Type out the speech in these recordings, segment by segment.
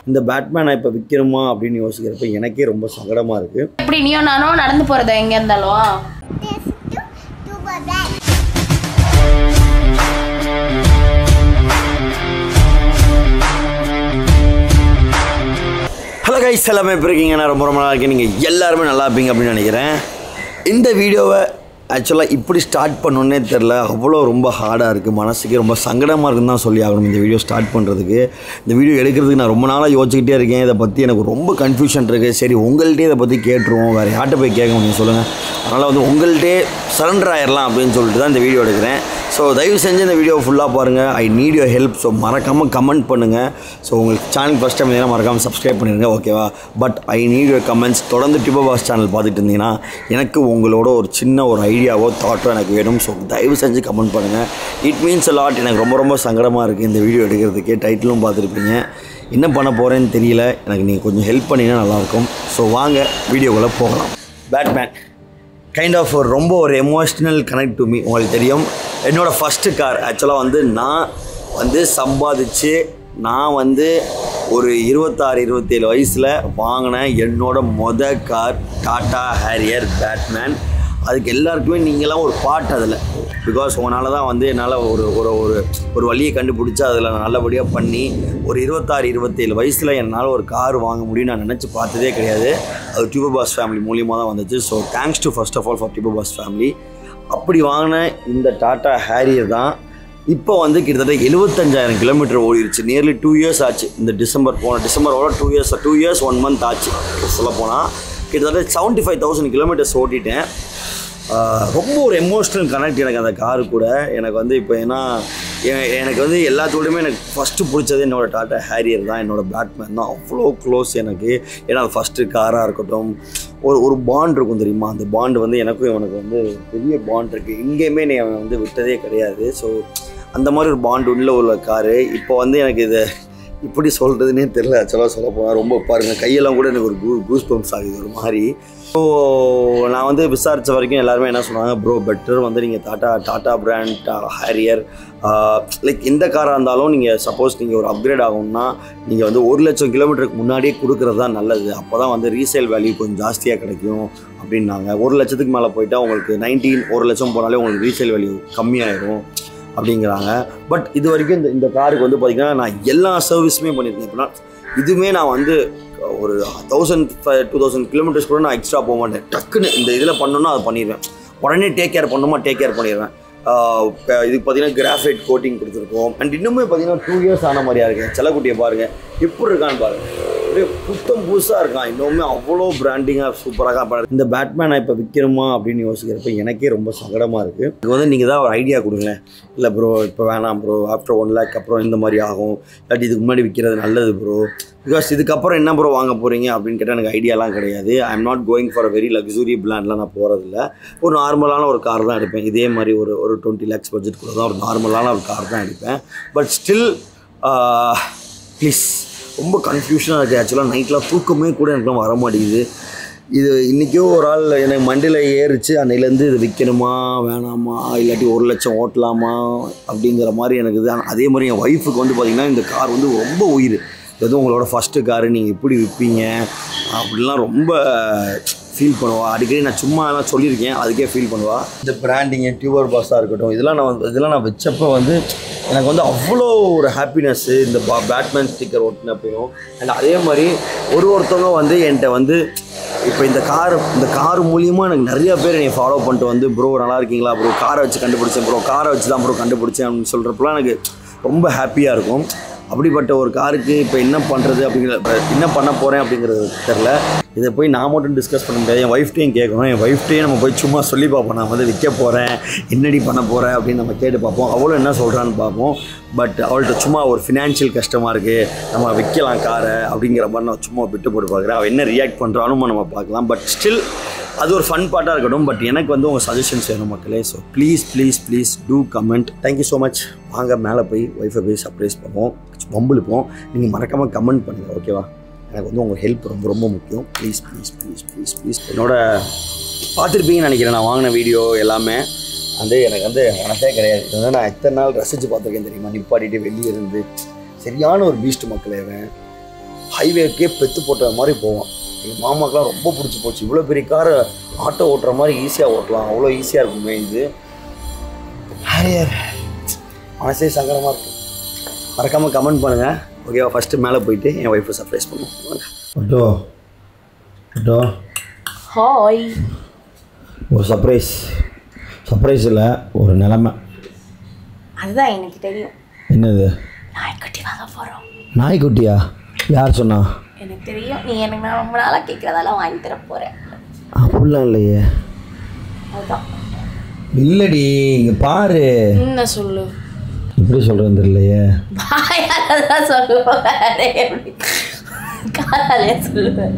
இந்த பேட்மேனை இப்போ விற்கிறோமா அப்படின்னு யோசிக்கிறப்ப எனக்கே ரொம்ப சங்கடமாக இருக்குது எப்படி நீயும் நானும் நடந்து போறது எங்க இருந்தாலும் ஹலோ கைஸ் எல்லாமே எப்படி இருக்கீங்க நான் ரொம்ப ரொம்ப நல்லா இருக்கேன் நீங்கள் எல்லாருமே நல்லா இருப்பீங்க அப்படின்னு நினைக்கிறேன் இந்த வீடியோவை ஆக்சுவலாக இப்படி ஸ்டார்ட் பண்ணோன்னே தெரில அவ்வளோ ரொம்ப ஹார்டாக இருக்குது மனசுக்கு ரொம்ப சங்கடமாக இருக்குன்னு தான் சொல்லி ஆகணும் இந்த வீடியோ ஸ்டார்ட் பண்ணுறதுக்கு இந்த வீடியோ எடுக்கிறதுக்கு நான் ரொம்ப நாளாக யோசிச்சுக்கிட்டே இருக்கேன் இதை பற்றி எனக்கு ரொம்ப கன்ஃபியூஷன் இருக்குது சரி உங்கள்கிட்டே இதை பற்றி கேட்டுருவோம் வேறு யார்கிட்ட போய் கேட்க முடியும் சொல்லுங்கள் அதனால் வந்து உங்கள்கிட்டே சரண்டர் ஆயிடலாம் அப்படின்னு சொல்லிட்டு தான் இந்த வீடியோ எடுக்கிறேன் ஸோ தயவு செஞ்சு இந்த வீடியோ ஃபுல்லாக பாருங்கள் I need your help so மறக்காமல் கமெண்ட் பண்ணுங்கள் ஸோ உங்களுக்கு சேனல் ஃபஸ்ட் டைம் இருந்தீங்கன்னா மறக்காமல் சப்ஸ்கிரைப் பண்ணிடுங்க ஓகேவா but I need your comments தொடர்ந்து டிபோ பாஸ் சேனல் பார்த்துட்டு இருந்தீங்கன்னா எனக்கு உங்களோட ஒரு சின்ன ஒரு ஐடியாவோ தாட்டோ எனக்கு வேணும் ஸோ தயவு செஞ்சு கமெண்ட் பண்ணுங்கள் இட் மீன்ஸ் a lot எனக்கு ரொம்ப ரொம்ப சங்கடமாக இருக்குது இந்த வீடியோ எடுக்கிறதுக்கே டைட்டிலும் பார்த்துருப்பீங்க என்ன பண்ண போகிறேன்னு தெரியல எனக்கு நீங்கள் கொஞ்சம் ஹெல்ப் பண்ணிங்கன்னா நல்லாயிருக்கும் ஸோ வாங்க வீடியோக்குள்ளே போகலாம் பேட்மேன் கைண்ட் ஆஃப் ஒரு ரொம்ப ஒரு எமோஷ்னல் கனெக்ட் டு மீ உங்களுக்கு தெரியும் என்னோடய ஃபஸ்ட்டு கார் ஆக்சுவலாக வந்து நான் வந்து சம்பாதிச்சு நான் வந்து ஒரு இருபத்தாறு இருபத்தேழு வயசில் வாங்கின என்னோட மொத கார் டாட்டா ஹேரியர் பேட்மேன் அதுக்கு எல்லாருக்குமே நீங்களாம் ஒரு பாட்டு அதில் பிகாஸ் உங்களால் தான் வந்து என்னால் ஒரு ஒரு ஒரு ஒரு வழியை கண்டுபிடிச்சி அதில் நான் நல்லபடியாக பண்ணி ஒரு இருபத்தாறு இருபத்தேழு வயசில் என்னால் ஒரு கார் வாங்க முடியும் நான் நினச்சி பார்த்ததே கிடையாது அது டியூபர் பாஸ் ஃபேமிலி மூலியமாக தான் வந்துச்சு so thanks to first of all for tuber boss family அப்படி வாங்கின இந்த டாட்டா ஹேரியர் தான் இப்போ வந்து கிட்டத்தட்ட எழுபத்தஞ்சாயிரம் கிலோமீட்டர் ஓடிடுச்சு நியர்லி டூ இயர்ஸ் ஆச்சு இந்த டிசம்பர் போன டிசம்பரோட two years two years one month ஆச்சு சொல்ல போனால் கிட்டத்தட்ட செவன்ட்டி ஃபைவ் தௌசண்ட் கிலோமீட்டர்ஸ் ஓட்டிட்டேன் ஆஹ் ரொம்ப ஒரு எமோஷ்னல் கனெக்ட் எனக்கு அந்த காரு கூட எனக்கு வந்து இப்போ ஏன்னா எ- எனக்கு வந்து எல்லாத்தோடையுமே எனக்கு ஃபஸ்ட்டு பிடிச்சது என்னோட டாட்டா ஹேரியர் தான் என்னோட பேட்மேன் தான் அவ்வளோ க்ளோஸ் எனக்கு ஏன்னா அது ஃபஸ்ட்டு காராக இருக்கட்டும் ஒரு ஒரு பாண்ட் இருக்கும் தெரியுமா அந்த பாண்ட் வந்து எனக்கும் இவனுக்கு வந்து பெரிய பாண்ட் இருக்குது எங்கேயுமே நீ அவன் வந்து விட்டதே கிடையாது ஸோ அந்த மாதிரி ஒரு பாண்ட் உள்ள உள்ள காரு இப்போ வந்து எனக்கு இது இப்படி சொல்கிறதுனே தெரில ஆக்சுவலாக சொல்ல போனால் ரொம்ப பாருங்கள் கையெல்லாம் கூட எனக்கு ஒரு கூ கூஸ் பம்ப்ஸ் ஆகுது ஒரு மாதிரி ஸோ நான் வந்து விசாரித்த வரைக்கும் எல்லாருமே என்ன சொன்னாங்க ப்ரோ பெட்டர் வந்து நீங்கள் Tata Tata brand Harrier like எந்த காராக இருந்தாலும் நீங்கள் சப்போஸ் நீங்கள் ஒரு அப்கிரேட் ஆகணும்னா நீங்கள் வந்து ஒரு லட்சம் கிலோமீட்டருக்கு முன்னாடியே கொடுக்குறது தான் நல்லது அப்போ தான் வந்து ரீசேல் வேல்யூ கொஞ்சம் ஜாஸ்தியாக கிடைக்கும் அப்படின்னாங்க ஒரு லட்சத்துக்கு மேலே போயிட்டா உங்களுக்கு நைன்டீன் ஒரு லட்சம் போனாலே உங்களுக்கு ரீசேல் வேல்யூ கம்மியாயிரும் அப்படிங்கிறாங்க பட் இது வரைக்கும் இந்த இந்த காருக்கு வந்து பார்த்திங்கன்னா நான் எல்லா சர்வீஸுமே பண்ணியிருக்கேன் எப்படின்னா இதுவுமே நான் வந்து ஒரு thousand five two thousand kilometres கூட நான் எக்ஸ்ட்ரா போக மாட்டேன் டக்குன்னு இந்த இதில் பண்ணணும்னா அதை பண்ணிடுவேன் உடனே டேக் கேர் பண்ணணுமா டேக் கேர் பண்ணிடுவேன் ஆஹ் இப்ப இதுக்கு பார்த்தீங்கன்னா கிராஃபைட் கோட்டிங் கொடுத்துருக்கோம் அண்ட் இன்னுமே பார்த்தீங்கன்னா டூ இயர்ஸ் ஆன மாதிரியா இருக்கேன் செல்லக்குட்டியை பாருங்கள் எப்படி இருக்கான்னு பாருங்கள் அப்படியே புத்தம் புதுசாக இருக்கான் இன்னுமே அவ்வளோ பிராண்டிங்காக சூப்பராக பண்ண இந்த பேட்மேனை இப்போ விற்கிறோமா அப்படின்னு யோசிக்கிறப்ப எனக்கே ரொம்ப சங்கடமாக இருக்குது இது வந்து நீங்கள் தான் ஒரு ஐடியா கொடுங்களேன் இல்லை ப்ரோ இப்போ வேணாம் ப்ரோ ஆஃப்டர் ஒன் லேக் அப்புறம் இந்த மாதிரி ஆகும் இல்லாட்டி இதுக்கு முன்னாடி விற்கிறது நல்லது ப்ரோ பிகாஸ் இதுக்கப்புறம் என்ன ப்ரோ வாங்க போகிறீங்க அப்படின்னு கேட்டால் எனக்கு ஐடியாலாம் கிடையாது I am not going for a very luxury பிளான்லாம் நான் போகிறதில்ல ஒரு நார்மலான ஒரு கார் தான் எடுப்பேன் இதே மாதிரி ஒரு ஒரு டுவெண்ட்டி லேக்ஸ் பட்ஜெட்குள்ளே தான் ஒரு நார்மலான ஒரு கார் தான் எடுப்பேன் பட் ஸ்டில் ப்ளீஸ் ரொம்ப கன்ஃபியூஷனாக இருக்குது ஆக்சுவலாக நைட்லாம் தூக்கமே கூட எனக்குலாம் வர மாட்டேங்குது இது இன்றைக்கோ ஒரு ஆள் எனக்கு மண்டியில் ஏறிச்சு அன்னையிலேருந்து இது விற்கணுமா வேணாமா இல்லாட்டி ஒரு லட்சம் ஓட்டலாமா அப்படிங்கிற மாதிரி எனக்கு இது ஆனா, அதே மாதிரி என் ஒய்ஃபுக்கு வந்து பார்த்திங்கன்னா இந்த கார் வந்து ரொம்ப உயிர் எதுவும் உங்களோட ஃபஸ்ட்டு காரு நீங்கள் எப்படி விற்பீங்க அப்படிலாம் ரொம்ப ஃபீல் பண்ணுவா அடிக்கடி நான் சும்மா எல்லாம் சொல்லியிருக்கேன் அதுக்கே ஃபீல் பண்ணுவா இந்த பிராண்டிங்கு டியூபர் பாஸாக இருக்கட்டும் இதெல்லாம் நான் வந்து- இதெல்லாம் நான் வச்சப்போ வந்து எனக்கு வந்து அவ்வளோ ஒரு ஹாப்பினஸ்ஸு இந்த பா பேட்மேன் ஸ்டிக்கர் ஒட்டினப்பையும் அண்ட் அதே மாதிரி ஒரு ஒருத்தவங்க வந்து என்கிட்ட வந்து இப்போ இந்த கார் இந்த கார் மூலியமாக எனக்கு நிறைய பேர் என்னை ஃபாலோ பண்ணிட்டு வந்து ப்ரோ நல்லா இருக்கீங்களா ப்ரோ காரை வச்சு கண்டுபிடிச்சேன் ப்ரோ காரை வச்சு தான் ப்ரோ கண்டுபிடிச்சேன் அப்படின்னு சொல்கிறப்பலாம் எனக்கு ரொம்ப ஹாப்பியாக இருக்கும் அப்படிப்பட்ட ஒரு காருக்கு இப்போ என்ன பண்ணுறது அப்படிங்கிற இப்ப என்ன பண்ண போகிறேன் அப்படிங்கிறது தெரில இதை போய் நான் மட்டும் டிஸ்கஸ் பண்ண முடியாது என் ஒய்ஃப்டையும் கேட்கணும் என் ஒய்ஃப்டையும் நம்ம போய் சும்மா சொல்லி பார்ப்போம் நான் வந்து விற்க போகிறேன் என்னடி பண்ண போகிறேன் அப்படின்னு நம்ம கேட்டு பார்ப்போம் அவளும் என்ன சொல்கிறான்னு பார்ப்போம் பட் அவள்கிட்ட சும்மா ஒரு ஃபினான்ஷியல் கஷ்டமாக இருக்குது நம்ம விற்கலாம் காரை அப்படிங்கிற மாதிரி நான் சும்மா விட்டு போட்டு பார்க்குறேன் அவள் என்ன ரியாக்ட் பண்ணுறாலும் நம்ம பார்க்கலாம் பட் ஸ்டில் அது ஒரு ஃபன் பார்ட்டாக இருக்கட்டும் பட் எனக்கு வந்து உங்கள் சஜஷன்ஸ் வேணும் மக்களே so please please please do comment thank you so much வாங்க மேலே போய் ஒய்ஃபை போய் சர்ப்ரைஸ் பண்ணுவோம் பம்புழுப்போம் நீங்கள் மறக்காமல் கமெண்ட் பண்ணுங்கள் ஓகேவா எனக்கு வந்து உங்கள் ஹெல்ப் ரொம்ப ரொம்ப முக்கியம் please please please please please என்னோட பார்த்துருப்பீங்கன்னு நினைக்கிறேன் நான் வாங்கின வீடியோ எல்லாமே வந்து எனக்கு வந்து மனசே கிடையாது இது வந்து நான் எத்தனை நாள் ரசித்து பார்த்துருக்கேன் தெரியுமா நிப்பாட்டிட்டு வெளியே இருந்து சரியான ஒரு பீஸ்ட் மக்களே அவன் ஹைவேக்கே பெத்து போட்ட மாதிரி போவான் எங்கள் மாமாக்கெலாம் ரொம்ப பிடிச்சி போச்சு இவ்வளோ பெரிய காரை ஆட்டோ ஓட்டுற மாதிரி ஈஸியாக ஓட்டலாம் அவ்வளோ ஈஸியாக இருக்குமே இது ஹேரியர் மனசே சங்கடமாக இருக்கு மறக்காமல் கமெண்ட் பண்ணுங்கள் ஓகேவா ஃபஸ்ட்டு மேலே போயிட்டு என் ஒய்ஃபை சர்ப்ரைஸ் பண்ணுவோம் ஒட்டோ ஒட்டோ ஹாய் ஒரு சர்ப்ரைஸ் சர்ப்ரைஸ் இல்லை ஒரு நிலமை அதுதான் எனக்கு தெரியும் என்னது நாய்க்குட்டி வாங்க போகிறோம் நாய்க்குட்டியா யார் சொன்னா எனக்கு தெரியும் நீ எனக்கு நான் ரொம்ப நாளாக கேட்குறதெல்லாம் வாங்கி தர போகிறேன் அப்படிலாம் இல்லையே அதுதான் இல்லடி இங்கே பாரு என்ன சொல்லு எப்படி சொல்கிறேன்னு தெரியலையே பாயால தான் சொல்லுவேன் வேற எப்படி காலாலே சொல்லுவேன்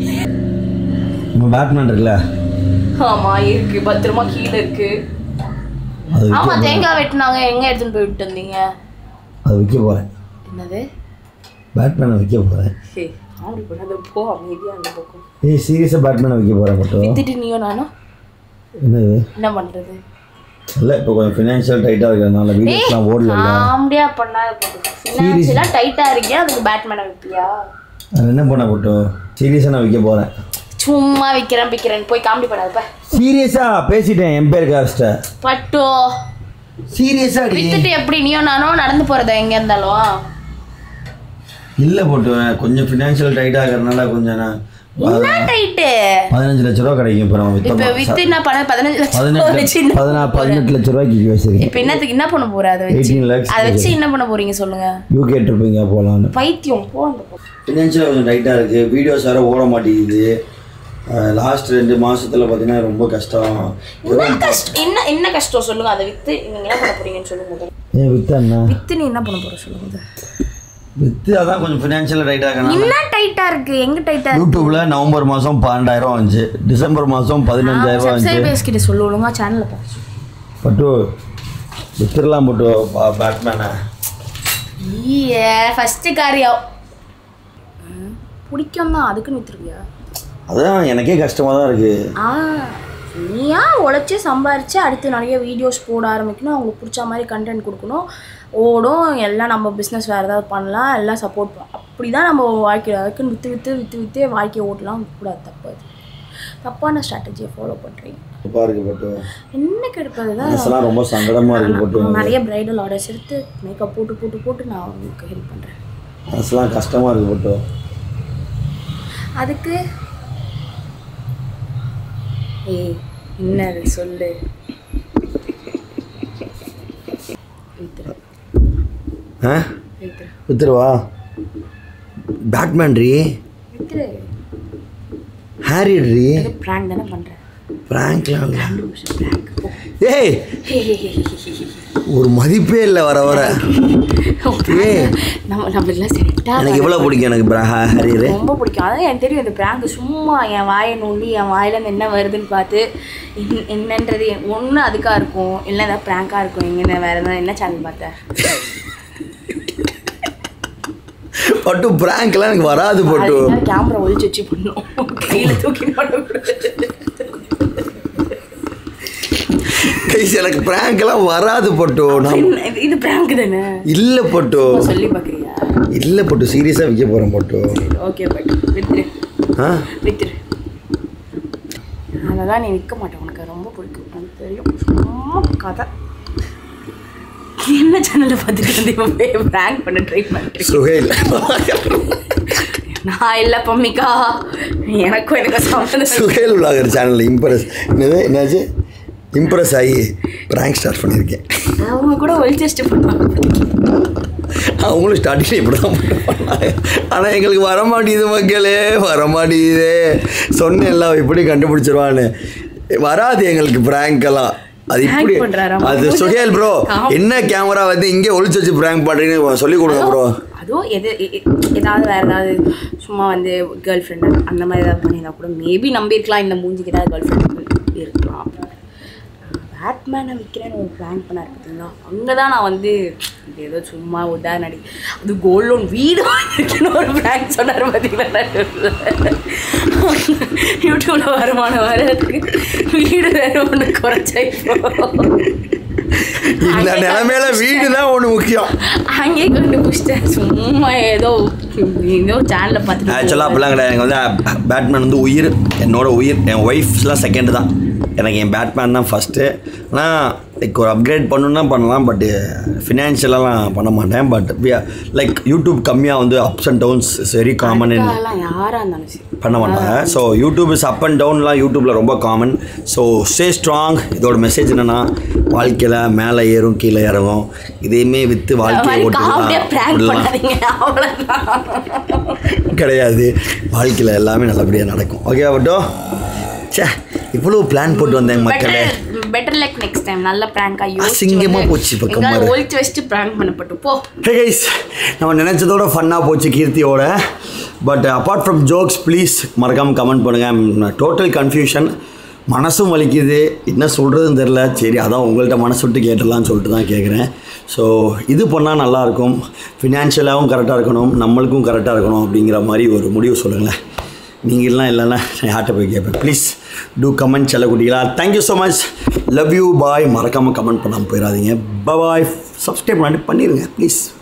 நம்ம பேட்மேன் இருக்குல்ல ஆமா இருக்கு பத்திரமா கீழே இருக்கு அது ஆமா விற்க தேங்காய் வெட்டினாங்க எங்க எடுத்துன்னு போய் விட்டு வந்தீங்க அது விற்க போகிறேன் என்னது பேட்மேனை விற்க போகிறேன் சரி காமெடி பண்ணாத போ அமைதியா அந்த பக்கம் ஏய் சீரியஸாக பேட்மேனை விற்க போகிறேன் மட்டும் வித்துட்டு நீயும் நானும் என்னது என்ன பண்றது இல்லை இப்போ கொஞ்சம் ஃபினான்ஷியல் டைட்டாக இருக்கிறதுனால வீடியோஸ்லாம் ஓடல காமெடியா பண்ணாத ஃபினான்ஷியலா டைட்டா இருக்கியா அதுக்கு பேட்மேனை வைப்பியா அது என்ன பண்ண போட்டோம் சீரியஸாக நான் விற்க போகிறேன் சும்மா விக்கிறேன் விக்கிறேன் போய் காமெடி பண்ணாதப்ப சீரியஸாக பேசிட்டேன் என் பேர் காஸ்ட்டை பட்டோ சீரியஸாக அடி வித்துட்டு எப்படி நீயும் நானும் நடந்து போறதா எங்க இருந்தாலும் இல்லை போட்டுவேன் கொஞ்சம் ஃபினான்ஷியல் டைட்டாக இருக்கிறதுனால கொஞ்சம் நான் என்ன டைட்டு பதினஞ்சு லட்ச ரூபா கிடைக்கும் இப்போ நம்ம இப்ப வித்தோம் வித்து என்ன பண்ண பதினஞ்சு லட்சம் வச்சு பதினெட்டு என்ன பதினா பண்ண போற? பதினெட்டு லட்ச ரூபாய்க்கு வச்சிருக்கேன் இப்ப என்னத்துக்கு என்ன பண்ண போற அதை வச்சு எயிட்டீன் லேக்ஸ் அதை வச்சு என்ன பண்ண போறீங்க சொல்லுங்க யூகே ட்ரிப்பிங்க போகலான்னு பைத்தியம் போ அந்த பக்கம். ஃபினான்ஷியல் கொஞ்சம் டைட்டாக இருக்குது வீடியோஸ் வேறு ஓட மாட்டேங்குது லாஸ்ட் ரெண்டு மாசத்துல பார்த்தீங்கன்னா ரொம்ப கஷ்டம் என்ன கஷ்டம் என்ன என்ன கஷ்டம் சொல்லுங்க அதை வித்து நீங்க என்ன பண்ண போறீங்கன்னு சொல்லுங்க முதல்ல. ஏன் வித்தா என்ன வித்து நீ என்ன பண்ண போற சொல்லுங்க முதல்ல. வித்து அதான் கொஞ்சம் ஃபினான்ஷியல் டைட்டாக இருக்கணும் என்ன டைட்டா இருக்கு எங்க டைட்டா யூடியூப்ல நவம்பர் மாதம் பன்னெண்டாயிரம் வந்துச்சு டிசம்பர் மாதம் பதினஞ்சாயிரம் ரூபா வந்துச்சு சப்ஸ்கிரைபர்ஸ் கிட்ட சொல்லு ஒழுங்கா சேனல்ல பாரு பட்டு வித்துடலாம் பட்டு பேட்மேனை ஈயே ஃபர்ஸ்ட் காரியம் ம், பிடிக்கும் தான் அதுக்குன்னு வித்துருவியா அதான் எனக்கே கஷ்டமாக தான் இருக்குது ஆ நீயா உழைச்சி சம்பாரிச்சு அடுத்து நிறைய வீடியோஸ் போட ஆரம்பிக்கணும் அவங்களுக்கு பிடிச்ச மாதிரி கண்டென்ட் கொடுக்கணும் ஓடும் எல்லாம் நம்ம பிஸ்னஸ் வேறு ஏதாவது பண்ணலாம் எல்லாம் சப்போர்ட் பண்ணலாம் அப்படி தான் நம்ம வாழ்க்கை அதுக்குன்னு விற்று விற்று விற்று விற்றே வாழ்க்கையை ஓட்டலாம் கூடாது தப்பு அது தப்பான ஸ்ட்ராட்டஜியை ஃபாலோ பண்ணுறீங்க சூப்பராக இருக்குது பட்டு என்ன கெடுப்பது தான் மனசெல்லாம் ரொம்ப சங்கடமாக இருக்குது பட்டு நான் நிறைய பிரைடல் ஆர்டர்ஸ் எடுத்து மேக்கப் போட்டு போட்டு போட்டு நான் உங்களுக்கு ஹெல்ப் பண்ணுறேன் மனசுலாம் கஷ்டமாக இருக்குது பட்டு அதுக்கு ஏய் என்னது சொல்லு வித்துரு ஆ வித்துரு வித்துருவா பேட்மேன் ரீ வித்துரு ஹாரி ரீ அது ப்ராங்க் தானே பண்ணுறேன் பிராங்க்லாம் இல்லை ப்ராங்க் ஏய் ஒரு மதிப்பே இல்லை வர வர ஏய் நம்ம நம்மளுக்குலாம் செட்டாக எனக்கு எவ்வளோ பிடிக்கும் எனக்கு பிரா ஹாரி ரே ரொம்ப பிடிக்கும் அதான் எனக்கு தெரியும் இந்த ப்ராங்க் சும்மா என் வாயை நோண்டி என் வாயிலேருந்து என்ன வருதுன்னு பார்த்து என்ன- என்னன்றது ஒன்று அதுக்காக இருக்கும் இல்லை ஏதாவது ப்ராங்காக இருக்கும் எங்கே வேறு எதாவது என்ன சேனல் பார்த்தேன் பட்டு பிராங்க்லாம் எனக்கு வராது பட்டு கேமரா ஒழிச்சு வச்சு பண்ணும் கையில் தூக்கி பண்ணக்கூடாது கைஸ் எனக்கு பிராங்க்லாம் வராது பட்டு நான் என்ன, இது- இது ப்ராங்க் தானே இல்லை பட்டு சொல்லி பார்க்குறியா இல்லை பட்டு சீரியஸாக விற்க போகிறேன் பட்டு ஓகே பட் வித்துரு ஆ வித்துரு அதெல்லாம் நீ விற்க மாட்டேன் உனக்கு ரொம்ப பிடிக்கும் எனக்கு தெரியும் சும்மா கதை என்ன சேனலில் பார்த்துட்டு வந்து இப்போ ப்ராங்க் பண்ண ட்ரை பண்ணுறேன் சுகைல் நான் இல்லை பம்மிக்கா எனக்கும் எனக்கு சம்மந்தம் சுகைல் விலாகர் சேனலில் இம்ப்ரெஸ் என்னது என்னாச்சு இம்ப்ரெஸ் ஆகி பிராங்க் ஸ்டார்ட் பண்ணியிருக்கேன் அவங்க கூட ஒழிச்சு வச்சுட்டு பண்ணுவாங்க அவங்களும் ஸ்டார்டிங்கில் இப்படி தான் பண்ணாங்க ஆனால் எங்களுக்கு வர மாட்டேங்குது மக்களே வர மாட்டேங்குது சொன்னேன்ல அவ இப்படி கண்டுபிடிச்சிருவான்னு வராது எங்களுக்கு prank எல்லாம் அது இப்படி Prank பண்றாராமா? அது சுஹேல் ப்ரோ ஆமா. என்ன கேமரா வந்து இங்கே ஒளிச்சு வச்சு ப்ராங்க் பண்ணுறீங்கன்னு சொல்லி கொடுங்க ப்ரோ அதுவும் எது எ- எ- ஏதாவது வேறு ஏதாவது சும்மா வந்து கேர்ள் ஃப்ரெண்டு அந்த மாதிரி ஏதாவது பண்ணியிருந்தா கூட மேபி நம்பியிருக்கலாம் இந்த மூஞ்சிக்கு ஏதாவது கேர்ள் ஃப்ரெண்ட் இருக்கலாம் பேட்மேனை விற்கிறேன்னு ஒரு ப்ளான் பண்ணார் பார்த்தீங்களா அங்கே தான் நான் வந்து இது ஏதோ சும்மா உதா நடி அது கோல்ட் லோன் வீடு வாங்கியிருக்கேன்னு ஒரு ப்ளான் சொன்னார் பார்த்தீங்களா யூடியூப்பில் வருமானம் வர்றதுக்கு வீடு வேறு ஒன்று குறைச்சா இப்போ இந்த நிலைமையில வீடு தான் ஒன்று முக்கியம் அங்கேயே கண்டுபிடிச்சிட்டேன் சும்மா ஏதோ ஏதோ சேனலில் பார்த்துட்டு ஆக்சுவலாக அப்படிலாம் கிடையாது எனக்கு வந்து பேட்மேன் வந்து உயிர் என்னோட உயிர் என் ஒய்ஃப்ஸ்லாம் செகண்ட் தான் எனக்கு என் பேட்மேன் தான் ஃபஸ்ட்டு ஆனால் லைக் ஒரு அப்கிரேட் பண்ணணுன்னா பண்ணலாம் பட்டு ஃபினான்ஷியலாலாம் பண்ண மாட்டேன் பட் லைக் யூடியூப் கம்மியாக வந்து ups and downs is very common in அதுக்காகலாம் யாராக இருந்தாலும் சரி பண்ண மாட்டாங்க so YouTube is up and டவுன்லாம் யூடியூப்பில் ரொம்ப காமன் ஸோ ஸ்டே ஸ்ட்ராங் இதோட மெசேஜ் என்னென்னா வாழ்க்கையில் மேலே ஏறும் கீழே இறங்கும் இதையுமே விற்று அது வாழ்க்கையை மாதிரி காமெடியாக ப்ராங்க் ஓட்டலாம் பண்ணாதீங்க அவ்வளோதான் கிடையாது வாழ்க்கையில் எல்லாமே நல்லபடியாக நடக்கும் ஓகே பட்டோ சே இவ்வளோ பிளான் போட்டு வந்தேன் மக்களே better better like next time நல்ல ப்ராங்கா அசிங்கமா போச்சு இப்ப கம்மாரு. ஒழிச்சு வச்சுட்டு ப்ராங்க் பண்ணப்பட்டு போ ஹே கைஸ் நம்ம நினச்சதோட ஃபன்னாக போச்சு கீர்த்தியோட but apart from jokes please மறக்காமல் கமெண்ட் பண்ணுங்கள் டோட்டல் கன்ஃபியூஷன் மனசும் வலிக்குது என்ன சொல்கிறதுன்னு தெரில சரி அதான் உங்கள்கிட்ட மனசு விட்டு கேட்டுடலாம்னு சொல்லிட்டு தான் கேட்குறேன் ஸோ இது பண்ணால் நல்லாயிருக்கும் ஃபினான்ஷியலாகவும் கரெக்டாக இருக்கணும் நம்மளுக்கும் கரெக்டாக இருக்கணும் அப்படிங்கிற மாதிரி ஒரு முடிவு சொல்லுங்களேன் நீங்கள்லாம் இல்லைன்னா நான் யார்கிட்ட போய் கேட்பேன் ப்ளீஸ் டூ கமெண்ட் செல்லக்குட்டிகளா thank you so much love you bye மறக்காமல் கமெண்ட் பண்ணாமல் போயிடாதீங்க பாய் சப்ஸ்கிரைப் பண்ணிட்டு பண்ணிடுங்க ப்ளீஸ்